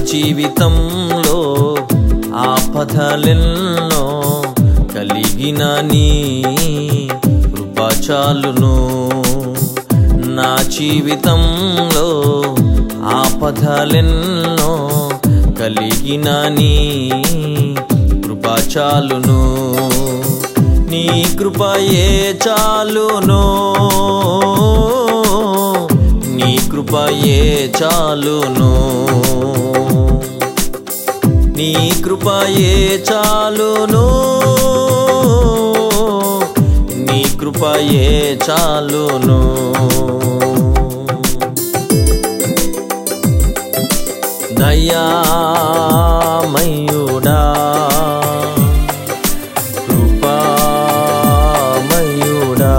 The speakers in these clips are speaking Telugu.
జీవితంలో ఆపదలెన్నో కలిగిన నీ కృపచాలును నా జీవితంలో ఆపదలెన్నో కలిగిన నీ కృపచాలును నీ కృపయే చాలును నీ కృపయే చాలును నీ కృపయే చాలును నీ కృపయే చాలును దయామయుడా కృపామయుడా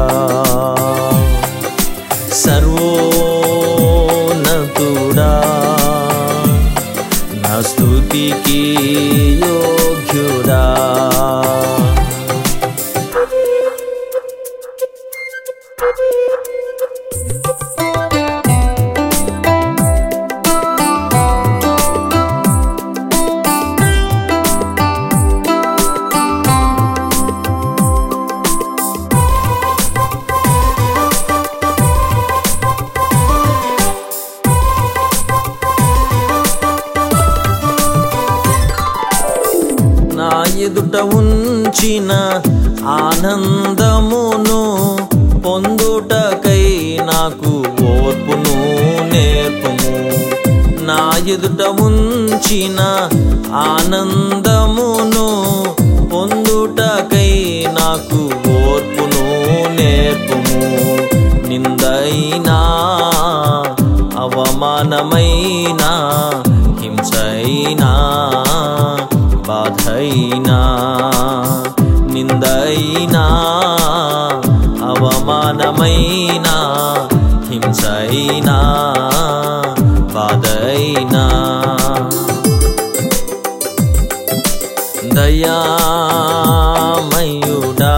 సర్వోన్నతుడా నా స్తుతికి యోగ్యుడా నా ఎదుట ఉంచిన ఆనందమును పొందుటకై నాకు ఓర్పును నేర్పుము నా ఎదుట ఉంచిన ఆనందమును పొందుటకై నాకు ఓర్పును నేర్పుము నిందైనా అవమానమైనా హింసైనా బాధైనా నిందైనా అవమానమైనా హింసైనా బాధైనా దయామయుడా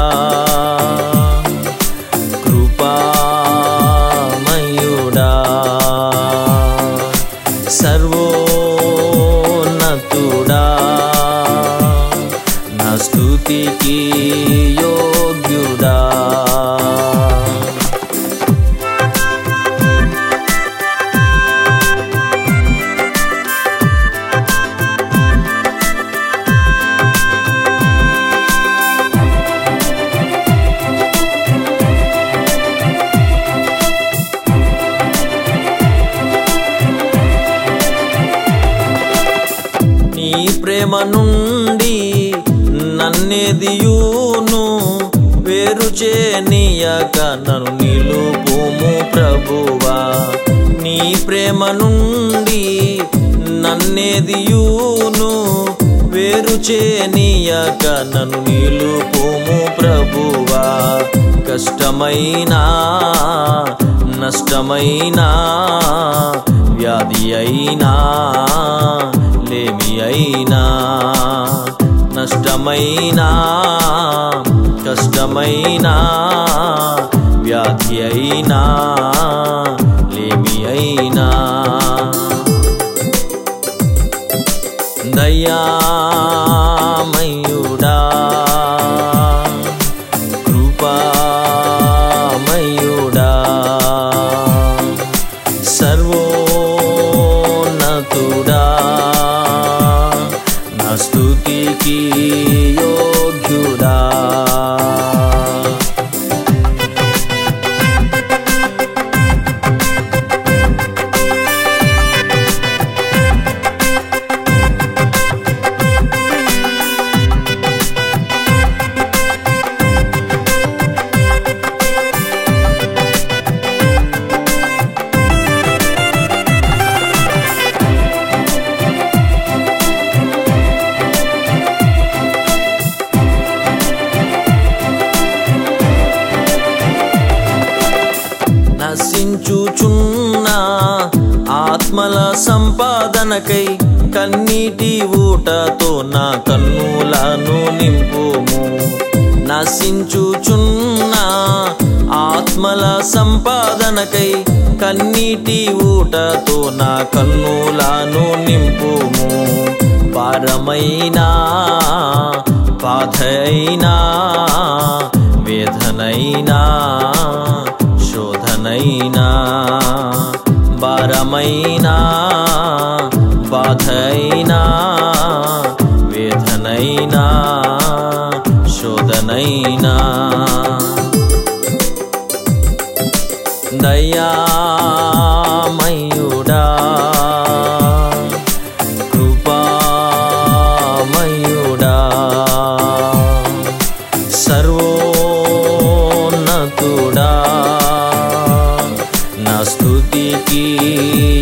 కృపామయుడా సర్వోన్నతుడా నా స్తుతికి యోగ్యుడా నీ ప్రేమ నుండి నన్నెదియును వేరు చేయనీయక నన్ను నిలుపుము ప్రభువా నీ ప్రేమ నుండి నన్నెదియును వేరు చేయనీయక నన్ను నిలుపుము ప్రభువా కష్టమైనా నష్టమైనా వ్యాధి అయినా లేమి అయినా నష్టమైనా కష్టమైనా వ్యాధి అయినా లేమి అయినా దయామయుడా కృపామయుడా సర్వోన్నతుడా నా స్తుతికి యోగ్యుడా నశించుచున్న ఆత్మల సంపాదనకై కన్నీటి ఊటతో నా కన్నులను నింపుము నశించుచున్న ఆత్మ ఆత్మల సంపాదనకై కన్నీటి ఊటతో నా కన్నులను నింపుము భారమైనా బాధైనా వేదనైనా శోధనైనా భారమైనా బాధైనా వేదనైనా శోధనైనా దయామయుడా కృపామయుడా సర్వోన్నతుడా నా స్తుతికి